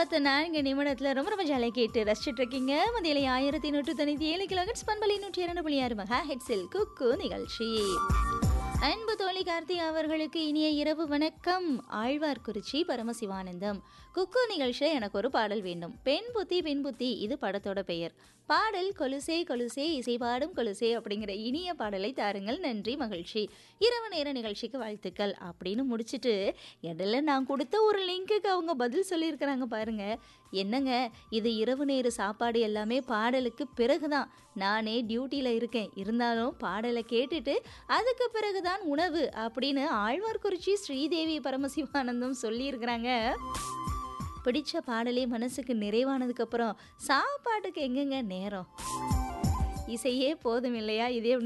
பார்த்த நான்கு நிமிடத்தில் ரொம்ப ரொம்ப ஜாலியாக கேட்டு ரசிச்சுட்டு இருக்கீங்க மதியில ஆயிரத்தி நூற்று தொண்ணூற்றி ஏழு கிலோஹெட்ஸ் பண்பலி நூற்றி இரண்டு புள்ளி ஆறு மெகா ஹெட்ஸில் குக்கு நிகழ்ச்சி அன்பு தோழி கார்த்தி அவர்களுக்கு இனிய இரவு வணக்கம் ஆழ்வார்குறிச்சி பரமசிவானந்தம் குக்கு நிகழ்ச்சியில் எனக்கு ஒரு பாடல் வேண்டும் பெண் புத்தி பெண் புத்தி இது படத்தோட பெயர் பாடல் கொலுசே கொலுசே இசை பாடும் கொலுசே அப்படிங்கிற இனிய பாடலை தாருங்கள் நன்றி மகிழ்ச்சி இரவு நேர நிகழ்ச்சிக்கு வாழ்த்துக்கள் அப்படின்னு முடிச்சுட்டு இடையில நான் கொடுத்த ஒரு லிங்க்குக்கு அவங்க பதில் சொல்லியிருக்கிறாங்க பாருங்க என்னங்க இது இரவு நேர சாப்பாடு எல்லாமே பாடலுக்கு பிறகுதான் நானே டியூட்டியில் இருக்கேன் இருந்தாலும் பாடலை கேட்டுட்டு அதுக்கு பிறகுதான் உணவு அப்படின்னு ஆழ்வார்குறிச்சி ஸ்ரீதேவி பரமசிவானந்தம் சொல்லியிருக்கிறாங்க பிடிச்ச பாடலே மனசுக்கு நிறைவானதுக்கப்புறம் சாப்பாட்டுக்கு எங்கெங்க நேரம் இசையே போதும் இல்லையா இதே